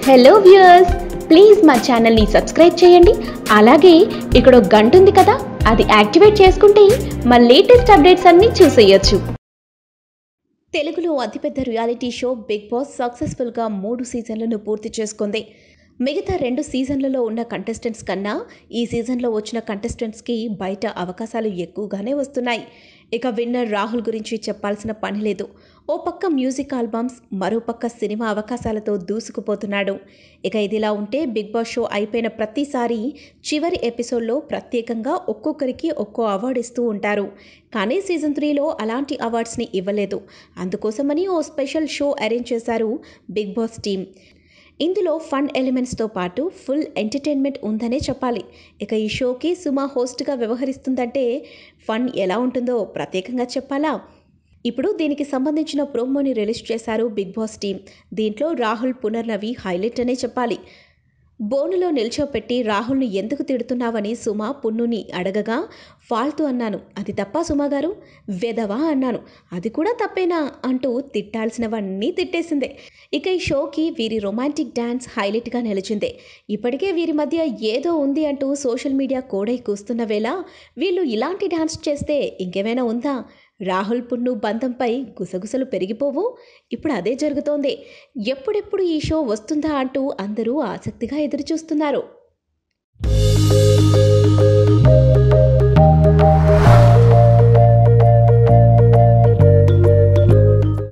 hello viewers please మా ఛానల్ని subscribe చేయండి అలాగే ఇక్కడ ఒక గంట ఉంది కదా అది యాక్టివేట్ చేసుకుంటే మా లేటెస్ట్ అప్డేట్స్ అన్నీ చూసేయొచ్చు తెలుగులో అతిపెద్ద రియాలిటీ షో బిగ్ బాస్ సక్సెస్ఫుల్గా మూడు సీజన్లను పూర్తి చేసుకుంది మిగతా రెండు సీజన్లలో ఉన్న కంటెస్టెంట్స్ కన్నా ఈ సీజన్లో వచ్చిన కంటెస్టెంట్స్కి బయట అవకాశాలు ఎక్కువగానే వస్తున్నాయి ఇక విన్నర్ రాహుల్ గురించి చెప్పాల్సిన పని లేదు ఓ పక్క మ్యూజిక్ ఆల్బమ్స్ మరో పక్క సినిమా అవకాశాలతో దూసుకుపోతున్నాడు ఇక ఇదిలా ఉంటే బిగ్ బాస్ షో అయిపోయిన ప్రతిసారి చివరి ఎపిసోడ్లో ప్రత్యేకంగా ఒక్కొక్కరికి ఒక్కో అవార్డు ఇస్తూ ఉంటారు కానీ సీజన్ త్రీలో అలాంటి అవార్డ్స్ని ఇవ్వలేదు అందుకోసమని ఓ స్పెషల్ షో అరేంజ్ చేశారు బిగ్ బాస్ టీం ఇందులో ఫన్ ఎలిమెంట్స్తో పాటు ఫుల్ ఎంటర్టైన్మెంట్ ఉందనే చెప్పాలి ఇక ఈ షోకి సుమా హోస్ట్గా వ్యవహరిస్తుందంటే ఫన్ ఎలా ఉంటుందో ప్రత్యేకంగా చెప్పాలా ఇప్పుడు దీనికి సంబంధించిన ప్రోమోని రిలీజ్ చేశారు బిగ్ బాస్ టీం దీంట్లో రాహుల్ పునర్నవి హైలైట్ అనే చెప్పాలి బోనులో నిల్చోపెట్టి రాహుల్ను ఎందుకు తిడుతున్నావని సుమ పున్నుని అడగగా ఫాల్తు అన్నాను అది తప్ప సుమ గారు వెదవా అన్నాను అది కూడా తప్పేనా అంటూ తిట్టాల్సినవన్నీ తిట్టేసిందే ఇక ఈ షోకి వీరి రొమాంటిక్ డ్యాన్స్ హైలైట్గా నిలిచిందే ఇప్పటికే వీరి మధ్య ఏదో ఉంది అంటూ సోషల్ మీడియా కోడై కూస్తున్న వేళ వీళ్ళు ఇలాంటి డ్యాన్స్ చేస్తే ఇంకేమైనా ఉందా రాహుల్ పున్ను బంధంపై గుసగుసలు పెరిగిపోవు ఇప్పుడు అదే జరుగుతోంది ఎప్పుడెప్పుడు ఈ షో వస్తుందా అంటూ అందరూ ఆసక్తిగా ఎదురుచూస్తున్నారు